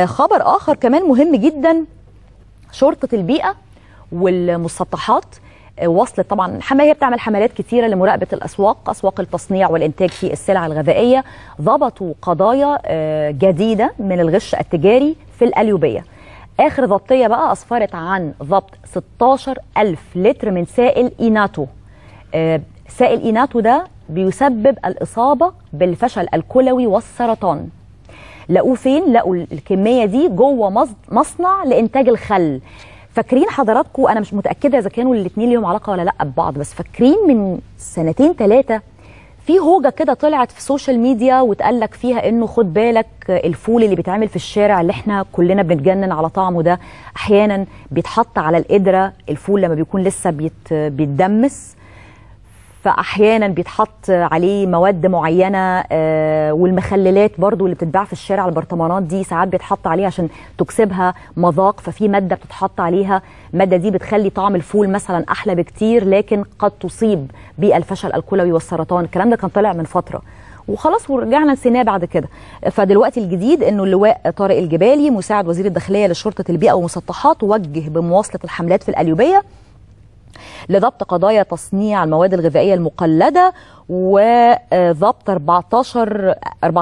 آه خبر اخر كمان مهم جدا شرطه البيئه والمسطحات آه، وصلت طبعا حما هي بتعمل حملات كتيره لمراقبه الاسواق اسواق التصنيع والانتاج في السلع الغذائيه ضبطوا قضايا آه، جديده من الغش التجاري في القليوبيه اخر ضبطيه بقى اسفرت عن ضبط 16 ألف لتر من سائل ايناتو آه، سائل ايناتو ده بيسبب الاصابه بالفشل الكلوي والسرطان لقوه فين لقوا الكميه دي جوه مص- مصنع لانتاج الخل فاكرين حضراتكم انا مش متاكده اذا كانوا الاثنين ليهم علاقه ولا لا ببعض بس فاكرين من سنتين ثلاثه في هوجه كده طلعت في السوشيال ميديا واتقال لك فيها انه خد بالك الفول اللي بيتعمل في الشارع اللي احنا كلنا بنتجنن على طعمه ده احيانا بيتحط على القدره الفول لما بيكون لسه بيت بيتدمس فاحيانا بيتحط عليه مواد معينه آه، والمخللات برضو اللي بتتباع في الشارع البرطمانات دي ساعات بيتحط عليها عشان تكسبها مذاق ففي ماده بتتحط عليها الماده دي بتخلي طعم الفول مثلا احلى بكتير لكن قد تصيب بالفشل الكلوي والسرطان الكلام ده كان طالع من فتره وخلاص ورجعنا نسيناه بعد كده فدلوقتي الجديد انه اللواء طارق الجبالي مساعد وزير الداخليه لشرطه البيئه والمسطحات وجه بمواصله الحملات في القليوبيه لضبط قضايا تصنيع المواد الغذائيه المقلده وضبط 14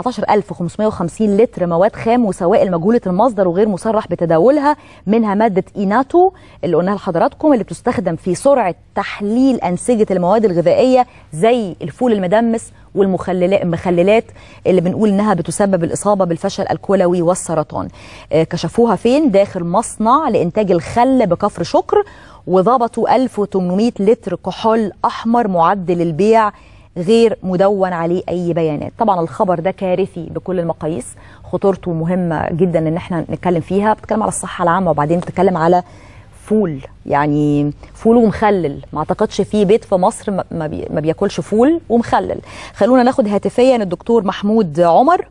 14550 لتر مواد خام وسوائل مجهوله المصدر وغير مصرح بتداولها منها ماده ايناتو اللي قلناها لحضراتكم اللي بتستخدم في سرعه تحليل انسجه المواد الغذائيه زي الفول المدمس والمخللات المخللات اللي بنقول انها بتسبب الاصابه بالفشل الكلوي والسرطان آه، كشفوها فين داخل مصنع لانتاج الخل بكفر شكر وضبطوا 1800 لتر كحول احمر معد للبيع غير مدون عليه اي بيانات طبعا الخبر ده كارثي بكل المقاييس خطورته مهمه جدا ان احنا نتكلم فيها بتتكلم على الصحه العامه وبعدين بتتكلم على فول يعني فول ومخلل ما اعتقدش في بيت في مصر ما- ما بي- ما بياكلش فول ومخلل خلونا ناخد هاتفيا الدكتور محمود عمر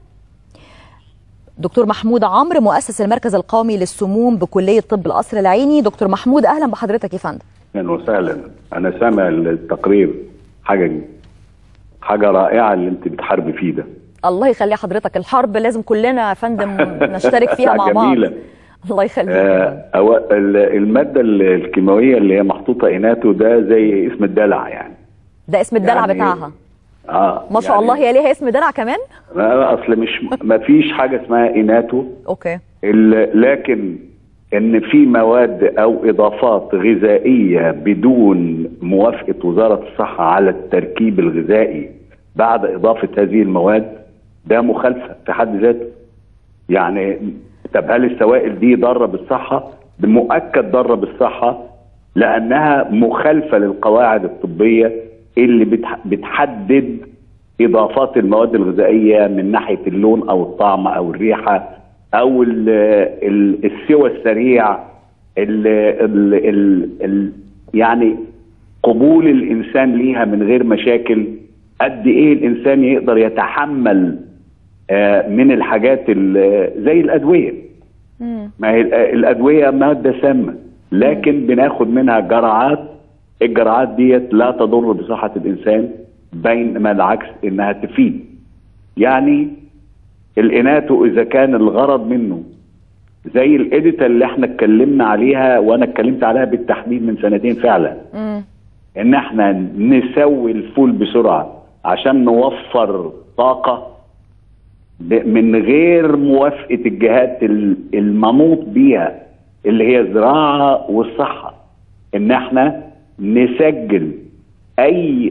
دكتور محمود عمرو مؤسس المركز القومي للسموم بكليه طب القصر العيني دكتور محمود اهلا بحضرتك يا فندم اهلا وسهلا انا سامع التقرير حاجه حاجه رائعه اللي انت بتحاربي فيه ده الله يخلي حضرتك الحرب لازم كلنا يا فندم نشترك فيها مع بعض جميلة. الله يخليك آه أو ال- الماده ال- الكيماويه اللي هي محطوطه ايناتو ده زي اسم الدلع يعني ده اسم الدلع يعني- بتاعها اه ما شاء يعني الله هي ليها اسم دلع كمان ما- اصل مش ما فيش حاجه اسمها ايناتو اوكي ال- لكن ان في مواد او اضافات غذائيه بدون موافقه وزاره الصحه على التركيب الغذائي بعد اضافه هذه المواد ده مخالفه في حد ذاته يعني طب هل السوائل دي ضاره بالصحه بمؤكد ضاره بالصحه لانها مخالفه للقواعد الطبيه اللي بتح- بتحدد اضافات المواد الغذائيه من ناحيه اللون او الطعم او الريحه او ال ال السوى السريع ال ال ال ال يعني قبول الانسان ليها من غير مشاكل قد ايه الانسان يقدر يتحمل آه، من الحاجات ال- زي الادويه ما هي ال- الادويه ماده سامه لكن بناخد منها جرعات الجرعات ديت لا تضر بصحه الانسان بينما العكس انها تفيد يعني الاناتو اذا كان الغرض منه زي الاديتا اللي احنا اتكلمنا عليها وانا اتكلمت عليها بالتحديد من سنتين فعلا ان احنا نسوي الفول بسرعه عشان نوفر طاقه ب- من غير موافقه الجهات ال- المنوط بيها اللي هي الزراعه والصحه ان احنا نسجل اي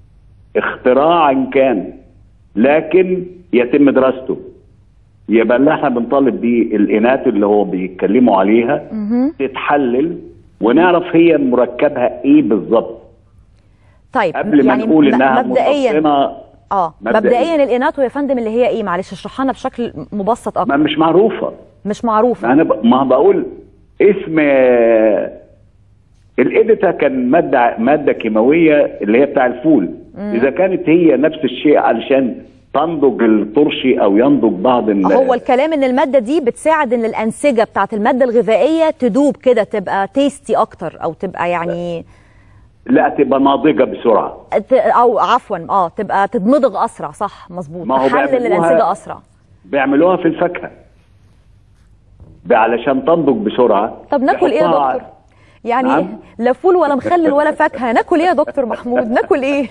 اختراع إن كان لكن يتم دراسته يبقى اللي احنا بنطالب بيه الانات اللي هو بيتكلموا عليها تتحلل ونعرف هي مركبها ايه بالظبط طيب قبل ما يعني نقول م- انها مبدئيا مبطنه اه مبدئياً. مبدئيا الاناتو يا فندم اللي هي ايه معلش اشرحها لنا بشكل مبسط ما اكتر مش معروفه مش معروفه ما انا ب... ما بقول اسم آه، الاديتا كان ماده ماده كيماويه اللي هي بتاع الفول اذا كانت هي نفس الشيء علشان تنضج الطرشي او ينضج بعض ال- هو الكلام ان الماده دي بتساعد ان الانسجه بتاعت الماده الغذائيه تدوب كده تبقى تيستي اكتر او تبقى يعني لا تبقى ناضجه بسرعه ت- او عفوا اه تبقى تدمضغ اسرع صح مظبوط ما هو تحلل بيعملوها- الانسجه اسرع بيعملوها في الفاكهه علشان تنضج بسرعه طب ناكل ايه يا يحطها دكتور يعني نعم. لا فول ولا مخلل ولا فاكهه ناكل ايه يا دكتور محمود ناكل ايه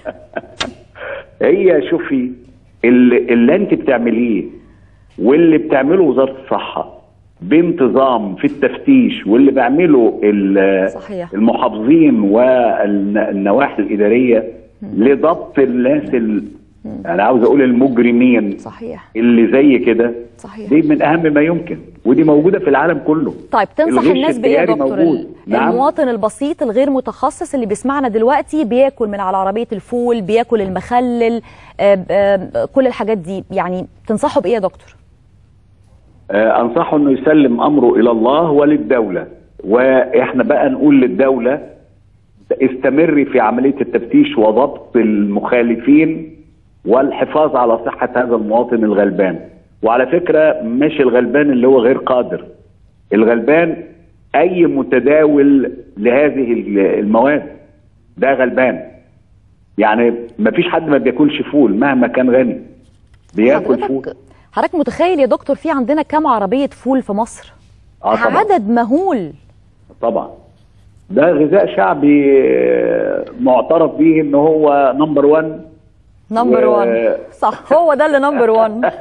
هي شوفي اللي, اللي انت بتعمليه واللي بتعمله وزاره الصحه بانتظام في التفتيش واللي بيعمله ال- صحيح. المحافظين والنواحي الاداريه لضبط الناس ال- انا عاوز اقول المجرمين صحيح اللي زي كده صحيح. دي من اهم ما يمكن ودي موجوده في العالم كله طيب تنصح الغش الناس بايه يا التجاري دكتور موجود. ال- نعم. المواطن البسيط الغير متخصص اللي بيسمعنا دلوقتي بياكل من على عربيه الفول بياكل المخلل آه، آه، كل الحاجات دي يعني تنصحه بايه يا دكتور آه، انصحه انه يسلم امره الى الله وللدوله واحنا بقى نقول للدوله استمري في عمليه التفتيش وضبط المخالفين والحفاظ على صحه هذا المواطن الغلبان وعلى فكره مش الغلبان اللي هو غير قادر الغلبان اي متداول لهذه المواد ده غلبان يعني ما فيش حد ما بياكلش فول مهما كان غني بياكل فول حضرتك حضرتك متخيل يا دكتور في عندنا كام عربيه فول في مصر آه طبعا. عدد مهول طبعا ده غذاء شعبي آه، معترف به ان هو نمبر 1 نمبر و- 1 صح هو ده اللي نمبر 1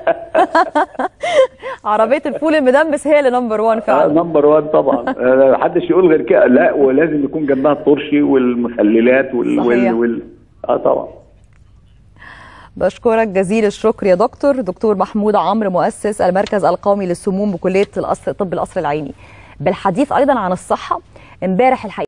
عربيه الفول المدمس هي اللي نمبر 1 فعلا نمبر 1 طبعا آه، محدش يقول غير كده لا ولازم يكون جنبها الطرشي والمخللات وال, صحيح. وال, وال... اه طبعا بشكرك جزيل الشكر يا دكتور دكتور محمود عمرو مؤسس المركز القومي للسموم بكليه القصر طب القصر العيني بالحديث ايضا عن الصحه امبارح الحقيقه